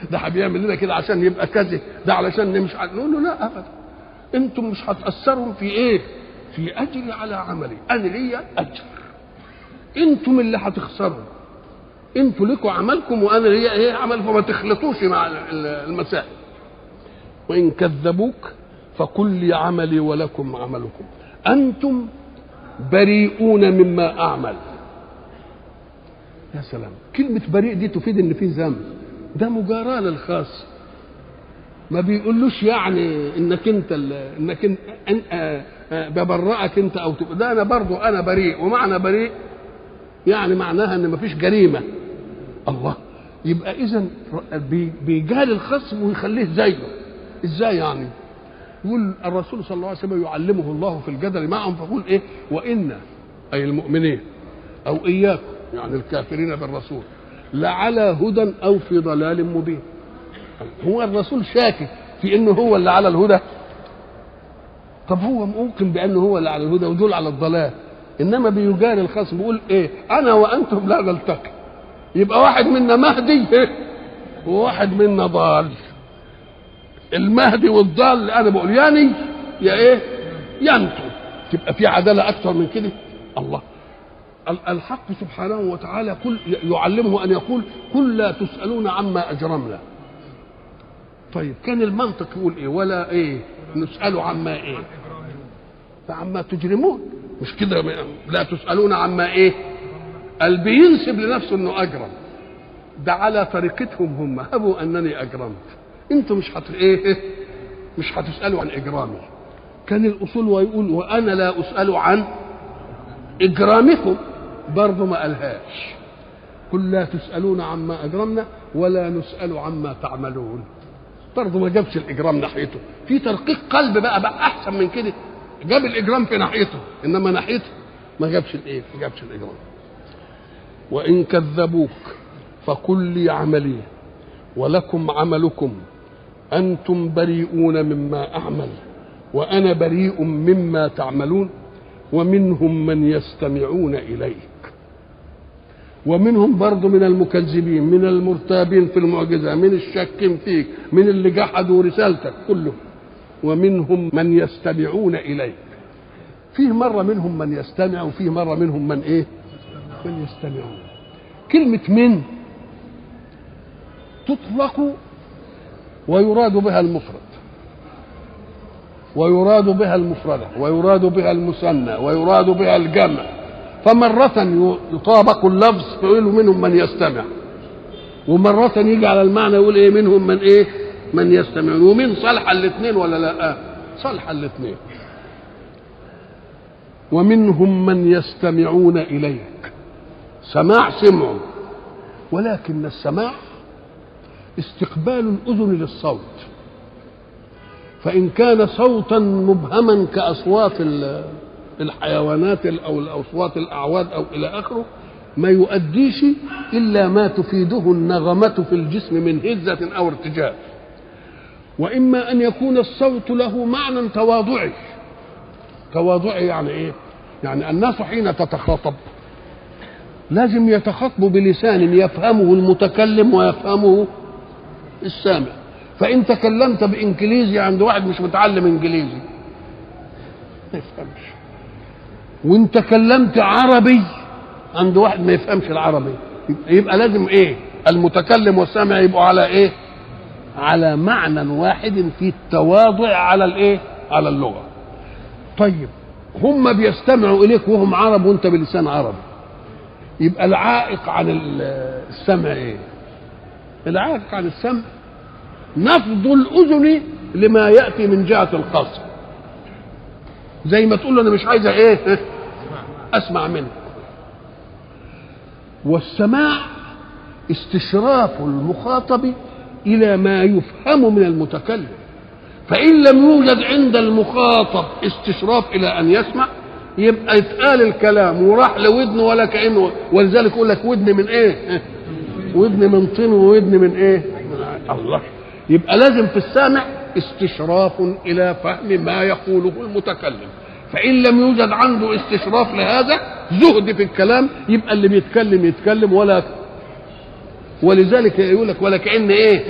ده بيعمل لنا كده عشان يبقى كذا ده علشان مش عارف نقول له لا ابدا انتم مش هتاثروا في ايه في اجري على عملي انا ليا اجر انتم اللي هتخسروا انتوا لكم عملكم وانا ليا ايه عمل فما تخلطوش مع المسائل وان كذبوك فقل لي عملي ولكم عملكم انتم بريئون مما اعمل يا سلام كلمة بريء دي تفيد ان في ذنب ده مجاراة للخاص ما بيقولوش يعني انك انت انك انت أن آه آه ببرئك انت او تبقى ده انا برضو انا بريء ومعنى بريء يعني معناها ان مفيش جريمه الله يبقى اذا بيجال الخصم ويخليه زيه ازاي يعني يقول الرسول صلى الله عليه وسلم يعلمه الله في الجدل معهم فيقول ايه وان اي المؤمنين او اياكم يعني الكافرين بالرسول لعلى هدى او في ضلال مبين هو الرسول شاكك في انه هو اللي على الهدى طب هو ممكن بانه هو اللي على الهدى ودول على الضلال انما بيجاري الخصم بيقول ايه انا وانتم لا نلتقي يبقى واحد منا مهدي وواحد منا ضال المهدي والضال انا بقول ياني يا ايه يا انتم تبقى في عداله اكثر من كده الله الحق سبحانه وتعالى كل يعلمه ان يقول قل لا تسالون عما اجرمنا طيب كان المنطق يقول ايه ولا ايه نسال عما ايه عما تجرمون مش كده لا تسالون عما ايه قال بينسب لنفسه انه اجرم ده على طريقتهم هم هبوا انني اجرمت انتوا مش هت ايه مش هتسالوا عن اجرامي كان الاصول ويقول وانا لا اسال عن اجرامكم برضه ما قالهاش قل لا تسالون عما اجرمنا ولا نسال عما تعملون برضه ما جابش الاجرام ناحيته في ترقيق قلب بقى بقى احسن من كده جاب الاجرام في ناحيته انما ناحيته ما جابش الايه ما جابش الاجرام وان كذبوك فقل لي عملي ولكم عملكم انتم بريئون مما اعمل وانا بريء مما تعملون ومنهم من يستمعون اليك ومنهم برضه من المكذبين من المرتابين في المعجزه من الشاكين فيك من اللي جحدوا رسالتك كله ومنهم من يستمعون اليك فيه مره منهم من يستمع وفيه مره منهم من ايه من يستمعون كلمه من تطلق ويراد بها المفرد ويراد بها المفردة ويراد بها المثنى ويراد بها الجمع فمرة يطابق اللفظ فيقول منهم من يستمع ومرة يجي على المعنى يقول ايه منهم من ايه من يستمعون ومن صالحة الاثنين ولا لا آه صالحة الاثنين ومنهم من يستمعون إليك سماع سمعوا ولكن السماع استقبال الأذن للصوت فإن كان صوتا مبهما كأصوات الحيوانات أو الأصوات الأعواد أو إلى آخره ما يؤديش إلا ما تفيده النغمة في الجسم من هزة أو ارتجاف وإما أن يكون الصوت له معنى تواضعي تواضعي يعني إيه؟ يعني الناس حين تتخاطب لازم يتخاطبوا بلسان يفهمه المتكلم ويفهمه السامع فإن تكلمت بإنجليزي عند واحد مش متعلم إنجليزي ما يفهمش وإن تكلمت عربي عند واحد ما يفهمش العربي يبقى لازم إيه المتكلم والسامع يبقوا على إيه على معنى واحد في التواضع على الإيه على اللغة طيب هم بيستمعوا إليك وهم عرب وأنت بلسان عربي يبقى العائق عن السمع إيه العائق عن السمع نفض الاذن لما ياتي من جهه القصر زي ما تقول له انا مش عايزه ايه اسمع منك والسماع استشراف المخاطب الى ما يفهم من المتكلم فان لم يوجد عند المخاطب استشراف الى ان يسمع يبقى يتقال الكلام وراح لودنه ولا كانه ولذلك يقول لك ودن من ايه ودن من طين وودن من ايه الله يبقى لازم في السامع استشراف الى فهم ما يقوله المتكلم فان لم يوجد عنده استشراف لهذا زهد في الكلام يبقى اللي بيتكلم يتكلم ولا ولذلك يقول لك ولا كان ايه